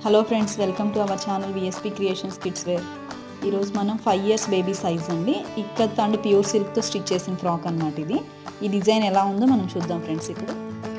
hello friends welcome to our channel VSP creations kids where ఈరోజు మనం five years baby size అండి ikat and pure సిల్క్తో stitch చేసిన frock అన్నమాట ఇది ఈ డిజైన్ ఎలా ఉందో మనం చూద్దాం ఫ్రెండ్స్ ఇప్పుడు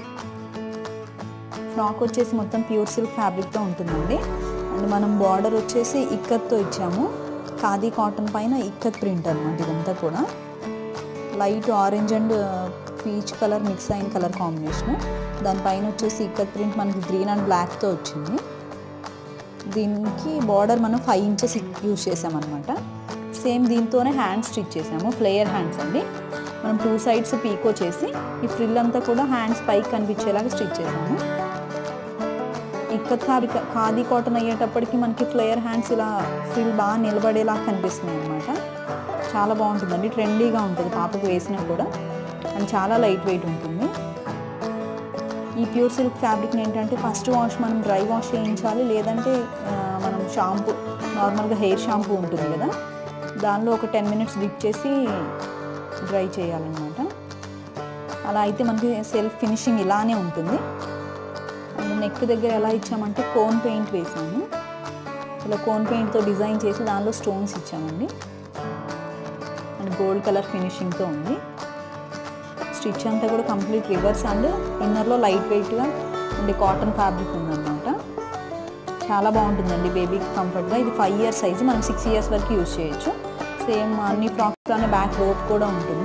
ఫ్రాక్ వచ్చేసి మొత్తం ప్యూర్ సిల్క్ ఫ్యాబ్రిక్తో ఉంటుందండి అండ్ మనం బార్డర్ వచ్చేసి ఇక్కత్తో ఇచ్చాము ఖాదీ కాటన్ పైన ఇక్కత్ ప్రింట్ అనమాట ఇదంతా కూడా light orange and peach colour mix అయిన కలర్ కాంబినేషన్ దానిపైన వచ్చేసి ఇక్కత్ ప్రింట్ మనకి గ్రీన్ అండ్ బ్లాక్తో వచ్చింది దీనికి బార్డర్ మనం ఫైవ్ ఇంచెస్ యూజ్ చేసామన్నమాట సేమ్ దీంతోనే హ్యాండ్స్ స్టిచ్ చేసాము ఫ్లేయర్ హ్యాండ్స్ అండి మనం టూ సైడ్స్ పీకో చేసి ఈ ఫ్రిల్ అంతా కూడా హ్యాండ్స్ పైకి కనిపించేలాగా స్టిచ్ చేసాము ఇక్కత్ ఖాదీ ఖాదీ కాటన్ అయ్యేటప్పటికి మనకి ఫ్లేయర్ హ్యాండ్స్ ఇలా ఫ్రిల్ బాగా నిలబడేలా కనిపిస్తున్నాయి అనమాట చాలా బాగుంటుందండి ట్రెండీగా ఉంటుంది పాపకు వేసినా కూడా అండ్ చాలా లైట్ వెయిట్ ఉంటుంది ఈ ప్యూర్ సిల్క్ ఫ్యాబ్రిక్ని ఏంటంటే ఫస్ట్ వాష్ మనం డ్రై వాష్ చేయించాలి లేదంటే ఆ, మనం షాంపూ నార్మల్గా హెయిర్ షాంపూ ఉంటుంది కదా దానిలో ఒక టెన్ మినిట్స్ డిప్ చేసి డ్రై చేయాలన్నమాట అలా అయితే మనకి సెల్ఫ్ ఫినిషింగ్ ఇలానే ఉంటుంది అండ్ నెక్ దగ్గర ఎలా ఇచ్చామంటే కోన్ పెయింట్ వేసాము ఇలా కోన్ పెయింట్తో డిజైన్ చేసి దానిలో స్టోన్స్ ఇచ్చామండి అండ్ గోల్డ్ కలర్ ఫినిషింగ్తో ఉంది స్టిచ్ అంతా కూడా కంప్లీట్ రివర్స్ అండ్ ఇన్నర్లో లైట్ వెయిట్గా ఉండే కాటన్ ఫ్యాబ్రిక్ ఉందన్నమాట చాలా బాగుంటుందండి బేబీకి కంఫర్ట్గా ఇది ఫైవ్ ఇయర్స్ సైజు మనం సిక్స్ ఇయర్స్ వరకు యూజ్ చేయొచ్చు సేమ్ అన్ని ఫ్రాక్స్లోనే బ్యాక్ రోప్ కూడా ఉంటుంది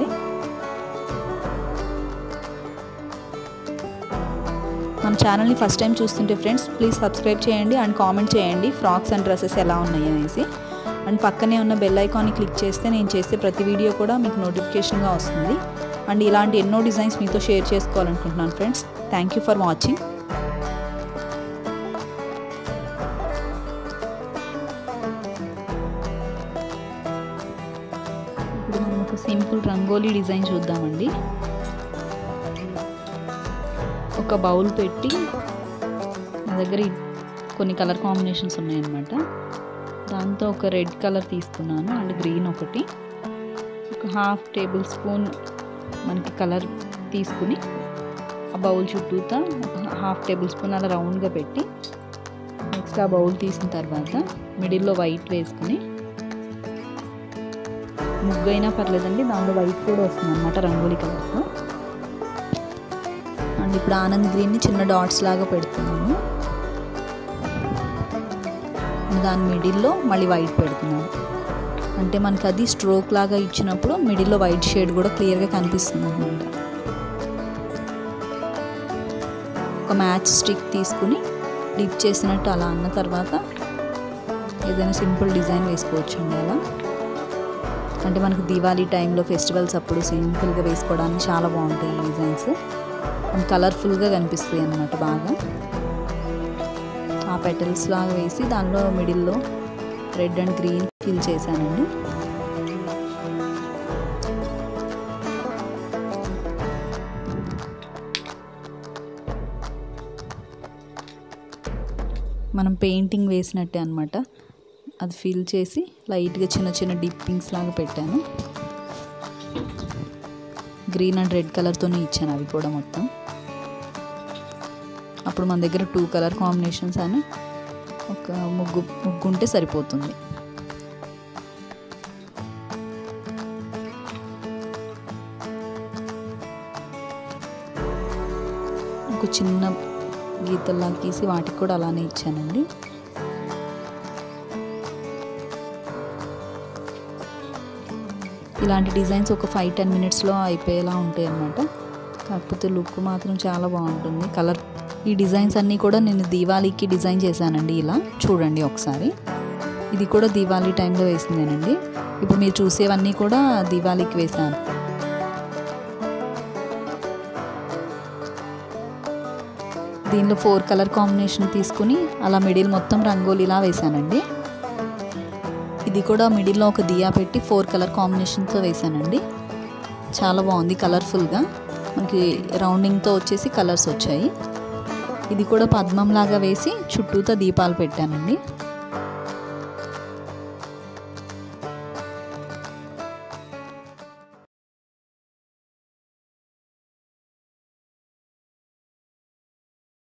మన ఛానల్ని ఫస్ట్ టైం చూస్తుంటే ఫ్రెండ్స్ ప్లీజ్ సబ్స్క్రైబ్ చేయండి అండ్ కామెంట్ చేయండి ఫ్రాక్స్ అండ్ డ్రెస్సెస్ ఎలా ఉన్నాయి అనేసి అండ్ పక్కనే ఉన్న బెల్ ఐకాన్ని క్లిక్ చేస్తే నేను చేసే ప్రతి వీడియో కూడా మీకు నోటిఫికేషన్గా వస్తుంది అండ్ ఇలాంటి ఎన్నో డిజైన్స్ మీతో షేర్ చేసుకోవాలనుకుంటున్నాను friends thank you for watching ఇప్పుడు మనం ఒక సింపుల్ రంగోలీ డిజైన్ చూద్దామండి ఒక బౌల్ పెట్టి నా దగ్గర ఈ కొన్ని కలర్ కాంబినేషన్స్ ఉన్నాయన్నమాట దాంతో ఒక రెడ్ కలర్ తీసుకున్నాను అండ్ గ్రీన్ ఒకటి ఒక హాఫ్ టేబుల్ స్పూన్ మనకి కలర్ తీసుకుని ఆ బౌల్ చుట్టూతా ఒక హాఫ్ టేబుల్ స్పూన్ అలా రౌండ్గా పెట్టి నెక్స్ట్ ఆ బౌల్ తీసిన తర్వాత మిడిల్లో వైట్ వేసుకుని ముగ్గు అయినా పర్లేదండి దానిలో వైట్ కూడా వస్తుంది అనమాట రంగోలీ కలర్తో అండ్ ఇప్పుడు ఆనంద్ గ్రీన్ని చిన్న డాట్స్ లాగా పెడుతున్నాను దాని మిడిల్లో మళ్ళీ వైట్ పెడుతున్నాను అంటే మనకి అది స్ట్రోక్ లాగా ఇచ్చినప్పుడు మిడిల్లో వైట్ షేడ్ కూడా క్లియర్గా కనిపిస్తుంది అనమాట ఒక మ్యాచ్ స్టిక్ తీసుకుని డిప్ చేసినట్టు అలా అన్న తర్వాత ఏదైనా సింపుల్ డిజైన్ వేసుకోవచ్చండి అలా అంటే మనకు దివాళీ టైంలో ఫెస్టివల్స్ అప్పుడు సింపుల్గా వేసుకోవడానికి చాలా బాగుంటాయి ఈ డిజైన్స్ అండ్ కలర్ఫుల్గా కనిపిస్తాయి అన్నమాట బాగా ఆ పెటల్స్ లాగా వేసి దానిలో మిడిల్లో రెడ్ అండ్ గ్రీన్ ఫిల్ చేశానండి మనం పెయింటింగ్ వేసినట్టే అనమాట అది ఫిల్ చేసి లైట్గా చిన్న చిన్న డిప్పింగ్స్ లాగా పెట్టాను గ్రీన్ అండ్ రెడ్ కలర్తోనే ఇచ్చాను అవి కూడా మొత్తం అప్పుడు మన దగ్గర టూ కలర్ కాంబినేషన్స్ అని ఒక ముగ్గు ముగ్గు ఉంటే సరిపోతుంది ఒక చిన్న గీతల్లా గీసి వాటికి కూడా అలానే ఇచ్చానండి ఇలాంటి డిజైన్స్ ఒక ఫైవ్ టెన్ మినిట్స్లో అయిపోయేలా ఉంటాయి అన్నమాట కాకపోతే లుక్ మాత్రం చాలా బాగుంటుంది కలర్ ఈ డిజైన్స్ అన్నీ కూడా నేను దీవాళీకి డిజైన్ చేశానండి ఇలా చూడండి ఒకసారి ఇది కూడా దీవాళీ టైంలో వేసిందేనండి ఇప్పుడు మీరు చూసేవన్నీ కూడా దీవాళీకి వేశాను దీనిలో ఫోర్ కలర్ కాంబినేషన్ తీసుకుని అలా మిడిల్ మొత్తం రంగోలీలా వేశానండి ఇది కూడా మిడిల్లో ఒక దియా పెట్టి ఫోర్ కలర్ కాంబినేషన్తో వేశానండి చాలా బాగుంది కలర్ఫుల్గా మనకి రౌండింగ్తో వచ్చేసి కలర్స్ వచ్చాయి ఇది కూడా పద్మంలాగా వేసి చుట్టూతో దీపాలు పెట్టానండి